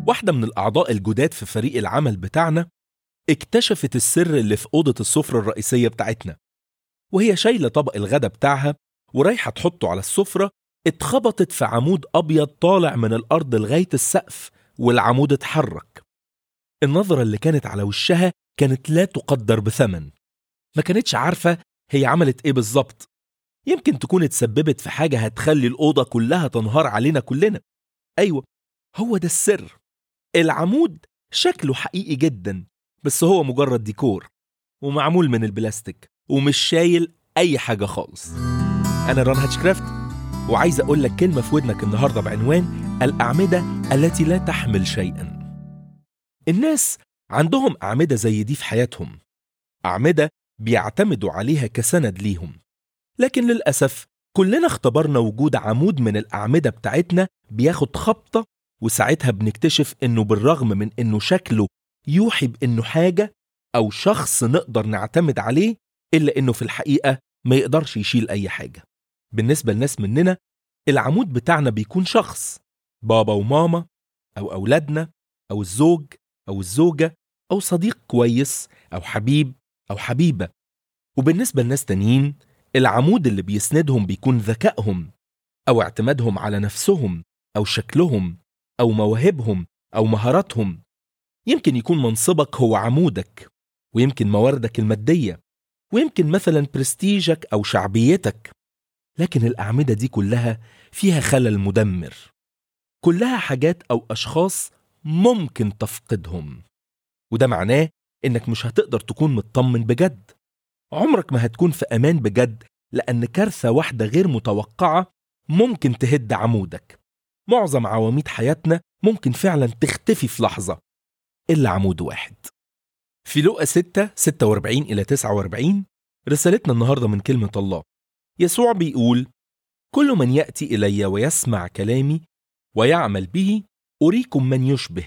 واحدة من الأعضاء الجداد في فريق العمل بتاعنا اكتشفت السر اللي في أوضة السفرة الرئيسية بتاعتنا وهي شايلة طبق الغدا بتاعها ورايحة تحطه على السفرة اتخبطت في عمود أبيض طالع من الأرض لغاية السقف والعمود اتحرك النظرة اللي كانت على وشها كانت لا تقدر بثمن ما كانتش عارفة هي عملت ايه بالظبط يمكن تكون اتسببت في حاجة هتخلي الأوضة كلها تنهار علينا كلنا أيوة هو ده السر العمود شكله حقيقي جدا بس هو مجرد ديكور ومعمول من البلاستيك ومش شايل أي حاجة خالص أنا ران هاتشكرافت وعايز أقول لك كلمة في ودنك النهاردة بعنوان الأعمدة التي لا تحمل شيئا الناس عندهم أعمدة زي دي في حياتهم أعمدة بيعتمدوا عليها كسند ليهم لكن للأسف كلنا اختبرنا وجود عمود من الأعمدة بتاعتنا بياخد خبطة وساعتها بنكتشف إنه بالرغم من إنه شكله يوحي بإنه حاجة أو شخص نقدر نعتمد عليه إلا إنه في الحقيقة ما يقدرش يشيل أي حاجة بالنسبة لناس مننا العمود بتاعنا بيكون شخص بابا وماما أو أولادنا أو الزوج أو الزوجة أو صديق كويس أو حبيب أو حبيبة وبالنسبة لناس تانيين العمود اللي بيسندهم بيكون ذكائهم أو اعتمادهم على نفسهم أو شكلهم أو مواهبهم أو مهاراتهم يمكن يكون منصبك هو عمودك ويمكن مواردك المادية ويمكن مثلا برستيجك أو شعبيتك لكن الأعمدة دي كلها فيها خلل مدمر كلها حاجات أو أشخاص ممكن تفقدهم وده معناه إنك مش هتقدر تكون مطمن بجد عمرك ما هتكون في أمان بجد لأن كارثة واحدة غير متوقعة ممكن تهد عمودك معظم عواميد حياتنا ممكن فعلا تختفي في لحظة إلا عمود واحد في لقا 6 46 إلى 49 رسالتنا النهاردة من كلمة الله يسوع بيقول كل من يأتي إلي ويسمع كلامي ويعمل به أريكم من يشبه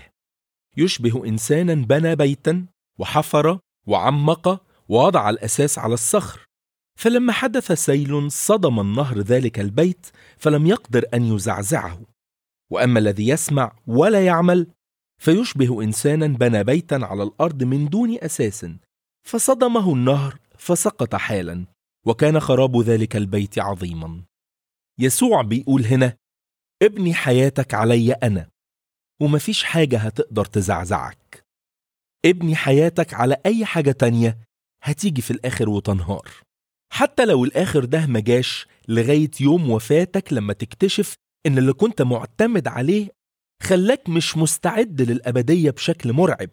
يشبه إنسانا بنى بيتا وحفر وعمق ووضع الأساس على الصخر فلما حدث سيل صدم النهر ذلك البيت فلم يقدر أن يزعزعه وأما الذي يسمع ولا يعمل فيشبه إنسانا بنى بيتا على الأرض من دون أساس فصدمه النهر فسقط حالا وكان خراب ذلك البيت عظيما يسوع بيقول هنا ابني حياتك علي أنا ومفيش حاجة هتقدر تزعزعك ابني حياتك على أي حاجة تانية هتيجي في الآخر وتنهار حتى لو الآخر ده مجاش لغاية يوم وفاتك لما تكتشف إن اللي كنت معتمد عليه خلاك مش مستعد للأبدية بشكل مرعب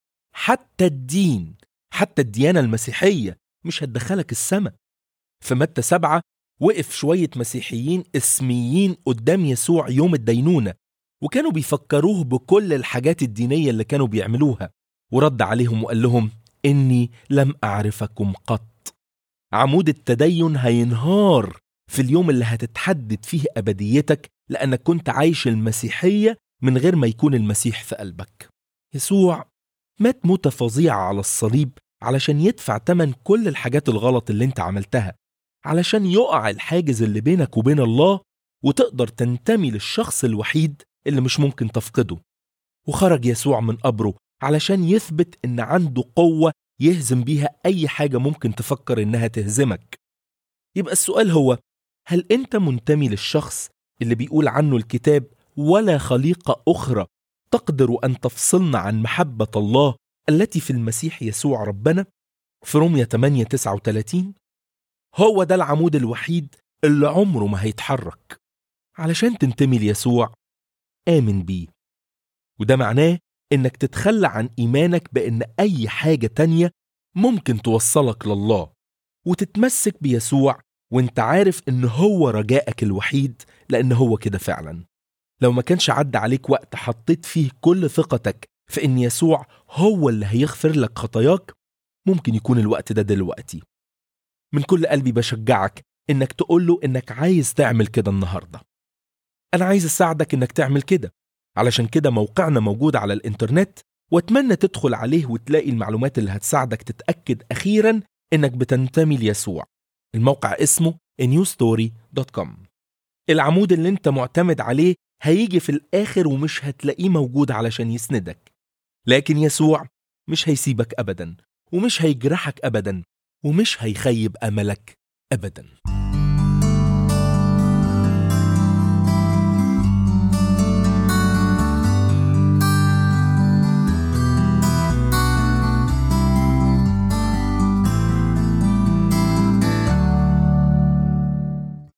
حتى الدين حتى الديانة المسيحية مش هتدخلك السماء في متى سبعة وقف شوية مسيحيين اسميين قدام يسوع يوم الدينونة وكانوا بيفكروه بكل الحاجات الدينية اللي كانوا بيعملوها ورد عليهم وقال لهم إني لم أعرفكم قط عمود التدين هينهار في اليوم اللي هتتحدد فيه أبديتك لأنك كنت عايش المسيحية من غير ما يكون المسيح في قلبك يسوع مات موتة فظيعة على الصليب علشان يدفع تمن كل الحاجات الغلط اللي انت عملتها علشان يقع الحاجز اللي بينك وبين الله وتقدر تنتمي للشخص الوحيد اللي مش ممكن تفقده وخرج يسوع من قبره علشان يثبت ان عنده قوة يهزم بيها أي حاجة ممكن تفكر إنها تهزمك يبقى السؤال هو هل أنت منتمي للشخص اللي بيقول عنه الكتاب ولا خليقة أخرى تقدر أن تفصلنا عن محبة الله التي في المسيح يسوع ربنا في رومية 8 39 هو ده العمود الوحيد اللي عمره ما هيتحرك علشان تنتمي ليسوع آمن بيه وده معناه إنك تتخلى عن إيمانك بإن أي حاجة تانية ممكن توصلك لله وتتمسك بيسوع وانت عارف إن هو رجائك الوحيد لأن هو كده فعلا لو ما كانش عدى عليك وقت حطيت فيه كل ثقتك في إن يسوع هو اللي هيغفر لك خطاياك ممكن يكون الوقت ده دلوقتي من كل قلبي بشجعك إنك تقول له إنك عايز تعمل كده النهاردة أنا عايز أساعدك إنك تعمل كده علشان كده موقعنا موجود على الإنترنت واتمنى تدخل عليه وتلاقي المعلومات اللي هتساعدك تتأكد أخيرا إنك بتنتمي ليسوع الموقع اسمه newstory.com العمود اللي انت معتمد عليه هيجي في الآخر ومش هتلاقيه موجود علشان يسندك لكن يسوع مش هيسيبك أبدا ومش هيجرحك أبدا ومش هيخيب أملك أبدا